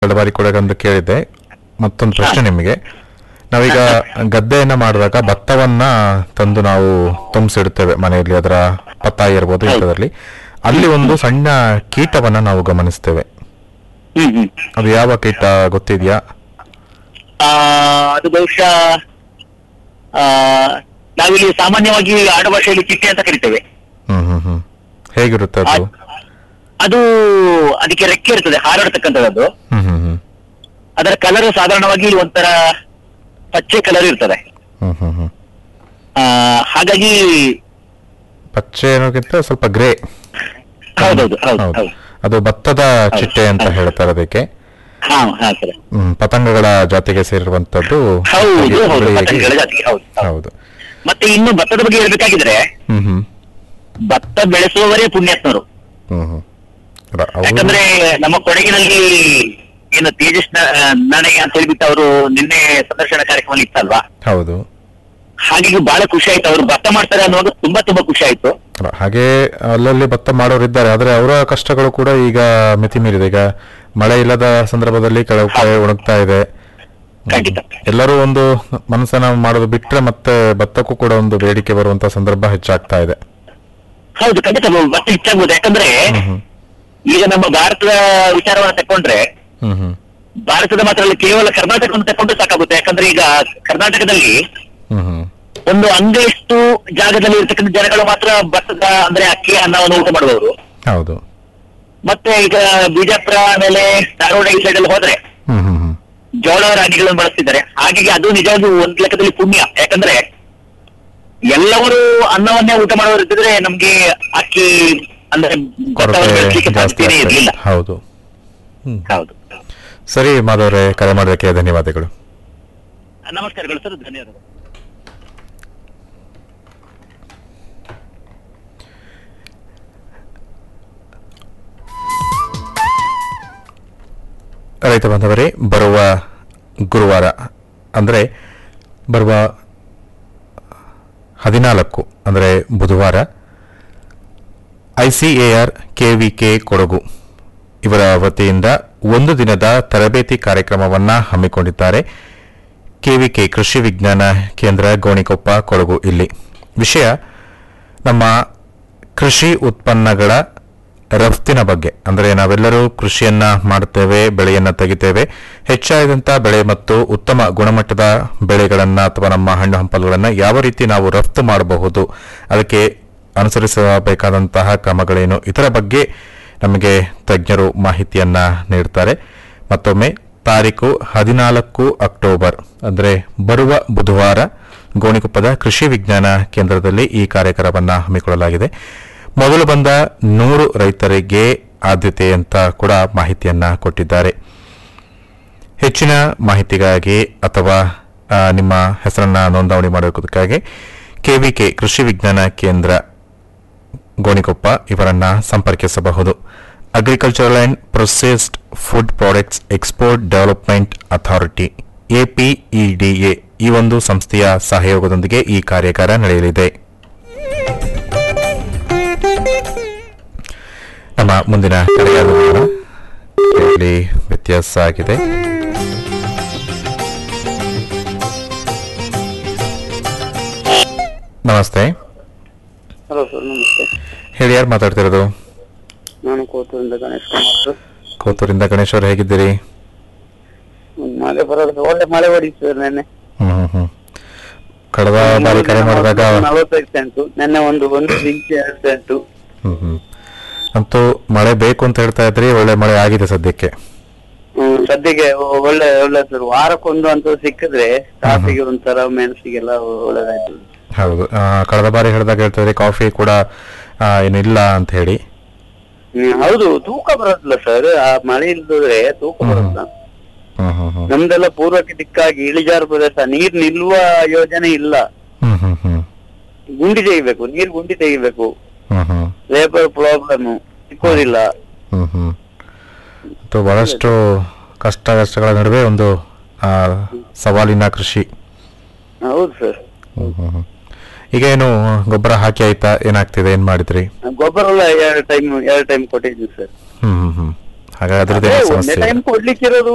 ಕಳೆದ ಬಾರಿ ಕೂಡ ಒಂದು ಕೇಳಿದ್ದೆ ಮತ್ತೊಂದು ಪ್ರಶ್ನೆ ನಿಮಗೆ ನಾವೀಗ ಗದ್ದೆಯನ್ನ ಮಾಡಿದಾಗ ಭತ್ತವನ್ನ ತಂದು ನಾವು ತುಂಬಿಸಿಡ್ತೇವೆ ಮನೆಯಲ್ಲಿ ಅದರ ಪತ್ತಾಯಿ ಇರ್ಬೋದು ಹೌದು. ಇಂಥದ್ರಲ್ಲಿ ಅಲ್ಲಿ ಒಂದು ಸಣ್ಣ ಕೀಟವನ್ನ ನಾವು ಗಮನಿಸ್ತೇವೆ ಹ್ಮ್ ಹ್ಮ್ ಅದು ಯಾವ ಕೀಟ ಗೊತ್ತಿದ್ಯಾ ಆ, ಅದು ಬಹುಶಃ ಆ, ನಾವಿಲ್ಲಿ ಸಾಮಾನ್ಯವಾಗಿ ಆಡುಭಾಷೆಯಲ್ಲಿ ಚಿಟ್ಟೆ ಅಂತ ಕರಿತೇವೆ ಹ್ಮ್ ಹ್ಮ್ ಹ್ಮ್ ಹೇಗಿರುತ್ತೆ ಅದು ಅದು ಅದಕ್ಕೆ ರೆಕ್ಕೆ ಇರ್ತದೆ ಹಾರಾಡ್ತಕ್ಕಂಥದ್ದು ಹ್ಮ್ ಹ್ಮ್ ಹ್ಮ್ ಅದರ ಕಲರ್ ಸಾಧಾರಣವಾಗಿ ಒಂಥರ ಪಚ್ಚೆ ಕಲರ್ ಇರ್ತದೆ ಹ್ಮ್ ಹ್ಮ್ ಹ್ಮ್ ಆ, ಹಾಗಾಗಿ ಪಚ್ಚೆ ಅನ್ನೋಕ್ಕಿಂತ ಸ್ವಲ್ಪ ಗ್ರೇ ಹೌದೌದು ಹೌದು ಹೌದು ಹೌದು ಅದು ಭತ್ತದ ಚಿಟ್ಟೆ ಅಂತ ಹೌದು. ಹೇಳ್ತಾರೆ ಅದಕ್ಕೆ ಹಾ ಹಾ ಸರ್ ಹ್ಮ್, ಪತಂಗಗಳ ಜಾತಿಗೆ ಸೇರಿರುವಂತದ್ದು ಹೌದು ಹಾಗೆ ಹೌದು ಬಿಳಿಯಾಗಿ- ಪತಂಗಗಳ ಜಾತಿಗೆ ಹೌದು ಹೌದು. ಹೌದು ಮತ್ತೆ ಇನ್ನು ಭತ್ತದ ಬಗ್ಗೆ ಹೇಳ್ಬೇಕಾಗಿದ್ರೆ ಹ್ಮ್ ಹ್ಮ್ ಭತ್ತ ಬೆಳೆಸುವವರೇ ಪುಣ್ಯಾತ್ಮರು ಹ್ಮ್ ಹ್ಮ್ ಅಲ್ಲ, ಅವ್ರು- ಯಾಕಂದ್ರೆ ನಮ್ಮ ಕೊಡಗಿನಲ್ಲಿ ಏನು ತೇಜಸ್ ನಾಣಯ್ಯ ಅಂತ ಹೇಳ್ಬಿಟ್ಟು ಅವರು ನಿನ್ನೆ ಸಂದರ್ಶನ ಕಾರ್ಯಕ್ರಮ ಇತ್ತಲ್ವಾ ಹೌದು ಹಾಗಾಗಿ ಬಹಳ ಖುಷಿ ಆಯ್ತು ಅವರು ಭತ್ತ ಮಾಡ್ತಾರೆ ಅನ್ನುವಾಗ ತುಂಬಾ ತುಂಬಾ ಖುಷಿ ಆಯ್ತು ಅಲ್ಲ, ಹಾಗೆ ಅಲ್ಲಲ್ಲಿ ಭತ್ತ ಮಾಡೋರು ಇದ್ದಾರೆ ಆದ್ರೆ ಅವರ ಕಷ್ಟಗಳು ಕೂಡ ಈಗ ಮಿತಿ ಮೀರಿದೆ ಈಗ ಮಳೆ ಇಲ್ಲದ ಸಂದರ್ಭದಲ್ಲಿ ಕೆಲವು ಕಡೆ ಒಣಗ್ತಾ ಇದೆ ಹ್ಮ್. ಖಂಡಿತ. ಎಲ್ಲರೂ ಒಂದು ಮನಸ್ಸನ್ನ ಮಾಡೋದು ಬಿಟ್ರೆ ಮತ್ತೆ ಭತ್ತಕ್ಕೂ ಕೂಡ ಒಂದು ಬೇಡಿಕೆ ಬರುವಂತ ಸಂದರ್ಭ ಹೆಚ್ಚಾಗ್ತಾ ಇದೆ ಹೌದು ಖಂಡಿತ ಭತ್ತ ಹೆಚ್ಚಾಗ್ಬೋದು ಯಾಕಂದ್ರೆ ಹ್ಮ್ ಹ್ಮ್ ಈಗ ನಮ್ಮ ಭಾರತದ ವಿಚಾರವನ್ನ ತಕೊಂಡ್ರೆ ಹ್ಮ್ ಹ್ಮ್ ಭಾರತದ ಮಾತ್ರ ಅಲ್ಲ ಕೇವಲ ಕರ್ನಾಟಕವನ್ನು ತಕೊಂಡ್ರೆ ಸಾಕಾಗುತ್ತೆ ಯಾಕಂದ್ರೆ ಈಗ ಕರ್ನಾಟಕದಲ್ಲಿ ಹ್ಮ್ ಹ್ಮ್ ಒಂದು ಅಂಗೈಷ್ಟು ಜಾಗದಲ್ಲಿ ಇರ್ತಕ್ಕಂಥ ಜನಗಳು ಮಾತ್ರ ಭತ್ತದ ಅಂದ್ರೆ ಅಕ್ಕಿ ಅನ್ನವನ್ನು ಊಟ ಮಾಡುವವರು ಹೌದು ಮತ್ತೆ ಈಗ ಬಿಜಾಪುರ ಆಮೇಲೆ ಧಾರವಾಡ ಈ ಸೈಡ್ ಅಲ್ಲಿ ಹೋದ್ರೆ ಹ್ಮ್ ಹ್ಮ್ ಹ್ಮ್ ಜೋಳ ರಾಗಿಗಳನ್ನು ಬಳಸ್ತಿದ್ದಾರೆ ಹಾಗಾಗಿ ಅದು ನಿಜವಾಗಿ ಒಂದ್ ಲೆಕ್ಕದಲ್ಲಿ ಪುಣ್ಯ ಯಾಕಂದ್ರೆ ಎಲ್ಲವರು ಅನ್ನವನ್ನೇ ಊಟ ಮಾಡೋರು ಇದ್ದಿದ್ರೆ ನಮ್ಗೆ ಅಕ್ಕಿ ಅಂದ್ರೆ ಭತ್ತವನ್ನು ಕೊರತೆ ಬೆಳೆಸ್ಲಿಕ್ಕೆ ಜಾಸ್ತಿ ಸಾಧ್ಯನೇ ಆಗ್ತದೆ. ಇರಲಿಲ್ಲ ಹೌದು ಹ್ಮ್ ಹೌದು ಸರಿ ಮಾಧವರೇ ಕರೆ ಮಾಡೋದಕ್ಕೆ ಧನ್ಯವಾದಗಳು ನಮಸ್ಕಾರಗಳು ಸರ್ ಧನ್ಯವಾದಗಳು ರೈತ ಬಾಂಧವರೇ ಬರುವ ಗುರುವಾರ ಅಂದರೆ ಬರುವ ಹದಿನಾಲ್ಕು ಅಂದರೆ ಬುಧವಾರ I C A R K V K Kodagu ಇವರ ವತಿಯಿಂದ ಒಂದು ದಿನದ ತರಬೇತಿ ಕಾರ್ಯಕ್ರಮವನ್ನು ಹಮ್ಮಿಕೊಂಡಿದ್ದಾರೆ ಕೆವಿಕೆ ಕೃಷಿ ವಿಜ್ಞಾನ ಕೇಂದ್ರ ಗೋಣಿಕೊಪ್ಪ ಕೊಡಗು ಇಲ್ಲಿ ವಿಷಯ ನಮ್ಮ ಕೃಷಿ ಉತ್ಪನ್ನಗಳ ರಫ್ತಿನ ಬಗ್ಗೆ ಅಂದರೆ ನಾವೆಲ್ಲರೂ ಕೃಷಿಯನ್ನ ಮಾಡುತ್ತೇವೆ ಬೆಳೆಯನ್ನ ತೆಗಿತೇವೆ ಹೆಚ್ಚಾದಂಥ ಬೆಳೆ ಮತ್ತು ಉತ್ತಮ ಗುಣಮಟ್ಟದ ಬೆಳೆಗಳನ್ನ ಅಥವಾ ನಮ್ಮ ಹಣ್ಣು ಹಂಪಲುಗಳನ್ನ ಯಾವ ರೀತಿ ನಾವು ರಫ್ತು ಮಾಡಬಹುದು ಅದಕ್ಕೆ ಅನುಸರಿಸಬೇಕಾದಂತಹ ಕ್ರಮಗಳೇನು ಇದರ ಬಗ್ಗೆ ನಮಗೆ ತಜ್ಞರು ಮಾಹಿತಿಯನ್ನ ನೀಡ್ತಾರೆ ಮತ್ತೊಮ್ಮೆ ತಾರೀಕು ಹದಿನಾಲ್ಕು ಅಕ್ಟೋಬರ್ ಅಂದರೆ ಬರುವ ಬುಧವಾರ ಗೋಣಿಕೊಪ್ಪದ ಕೃಷಿ ವಿಜ್ಞಾನ ಕೇಂದ್ರದಲ್ಲಿ ಈ ಕಾರ್ಯಕ್ರಮವನ್ನು ಹಮ್ಮಿಕೊಳ್ಳಲಾಗಿದೆ ಮೊದಲು ಬಂದ ನೂರು ರೈತರಿಗೆ ಆದ್ಯತೆ ಅಂತ ಕೂಡ ಮಾಹಿತಿಯನ್ನ ಕೊಟ್ಟಿದ್ದಾರೆ ಹೆಚ್ಚಿನ ಮಾಹಿತಿಗಾಗಿ ಅಥವಾ ಆ, ನಿಮ್ಮ ಹೆಸರನ್ನ ನೋಂದಣಿ ಮಾಡೋದಕ್ಕಾಗಿ ಕೆವಿಕೆ ಕೃಷಿ ವಿಜ್ಞಾನ ಕೇಂದ್ರ ಗೋಣಿಕೊಪ್ಪ ಇವರನ್ನ ಸಂಪರ್ಕಿಸಬಹುದು agricultural and processed food products export development authority APEDA ಈ ಒಂದು ಸಂಸ್ಥೆಯ ಸಹಯೋಗದೊಂದಿಗೆ ಈ ಕಾರ್ಯಾಗಾರ ನಡೆಯಲಿದೆ ನಮ್ಮ ಮುಂದಿನ ಕರೆಯಾದ ಇಲ್ಲಿ ವ್ಯತ್ಯಾಸ ಆಗಿದೆ ನಮಸ್ತೆ ಹಲೋ ಸರ್ ನಮಸ್ತೆ ಹೇಳಿ ಯಾರು ಮಾತಾಡ್ತಿರೋದು ನಾನು ಕೋತೂರಿಂದ ಗಣೇಶ್ ಕುಮಾರ್ ಕೋತೂರಿಂದ ಗಣೇಶ್ ಅವರು ಹೇಗಿದ್ದೀರಿ ಒಂದ್ ಮಳೆ ಬರೋದು ಒಳ್ಳೆ ಮಳೆ ಹೊಡೀತು ಸರ್ ನೆನ್ನೆ ಹ್ಮ್ ಹ್ಮ್ ಹ್ಮ್ ಕಳೆದ ಬಾರಿ ಕರೆ ಮಾಡಿದಾಗ ನಲವತ್ತೈದು ಸೆಂಟು ನೆನ್ನೆ ಒಂದು ಒಂದು ಇಂಚ್ ಎರಡು ಸೆಂಟು ಹ್ಮ್ ಹ್ಮ್ ಅಂತೂ ಮಳೆ ಬೇಕು ಅಂತ ಹೇಳ್ತಾ ಇದ್ರಿ ಒಳ್ಳೆ ಮಳೆ ಆಗಿದೆ ಸದ್ಯಕ್ಕೆ ಹ್ಮ್, ಸದ್ಯಕ್ಕೆ ಒ- ಒಳ್ಳೆ ಒಳ್ಳೆ ಸರ್ ವಾರಕ್ಕೊಂದು ಅಂತ ಸಿಕ್ಕಿದ್ರೆ ಕಾಫಿಗೆ ಒಂಥರ ಮೆಣಸಿಗೆಲ್ಲ ಒಳ್ಳೇದಾಯ್ತು ಹೌದು ಆ, ಕಳೆದ ಬಾರಿ ಹೇಳಿದಾಗ ಹೇಳ್ತಾ ಇದ್ರಿ ಕಾಫಿ ಕೂಡ ಆ, ಏನಿಲ್ಲ ಅಂತ ಹೇಳಿ ಹ್ಮ್, ಹೌದು ತೂಕ ಬರೋದಿಲ್ಲ ಸರ್ ಆ ಮಳೆ ಇಲ್ದಿದ್ರೆ ತೂಕ ಹ್ಮ್. ಬರೋದಿಲ್ಲ ಹ್ಮ್ ಹ್ಮ್ ಹ್ಮ್ ನಮ್ದೆಲ್ಲ ಪೂರ್ವಕ್ಕೆ ದಿಕ್ಕಾಗಿ ಇಳಿಜಾರು ಪ್ರದೇಶ ನೀರ್ ನಿಲ್ಲುವ ಯೋಜನೆ ಇಲ್ಲ ಹ್ಮ್ ಹ್ಮ್ ಹ್ಮ್ ಗುಂಡಿ ತೆಗಿಬೇಕು ನೀರ್ ಗುಂಡಿ ತೆಗಿಬೇಕು ಹ್ಮ್ ಹ್ಮ್ ಲೇಬರ್ ಪ್ರಾಬ್ಲಮ್ ಸಿಕ್ಕೋದಿಲ್ಲ ಹ್ಮ್ ಹ್ಮ್ ಅಂತೂ ಬಹಳಷ್ಟು ಕಷ್ಟ ಕಷ್ಟಗಳ ನಡುವೆ ಒಂದು ಆ, ಸವಾಲಿನ ಕೃಷಿ ಹೌದು ಸರ್ ಹ್ಮ್ ಹ್ಮ್ ಹ್ಮ್. ಈಗ ಏನು ಗೊಬ್ಬರ ಹಾಕಿ ಆಯ್ತಾ ಏನಾಗ್ತಿದೆ ಏನ್ ಮಾಡಿದ್ರಿ ಗೊಬ್ಬರ ಎಲ್ಲ ಎರಡು ಟೈಮ್ ಎರಡು ಟೈಮ್ ಕೊಟ್ಟಿದ್ದೀನಿ ಸರ್ ಹ್ಮ್ ಹ್ಮ್ ಹ್ಮ್ ಹಾಗಾದ್ರೆ ಅದೇ ಒಂದೇ ಸಮಸ್ಯೆ ಇಲ್ಲ. ಟೈಮ್ ಕೊಡ್ಲಿಕ್ಕಿರೋದು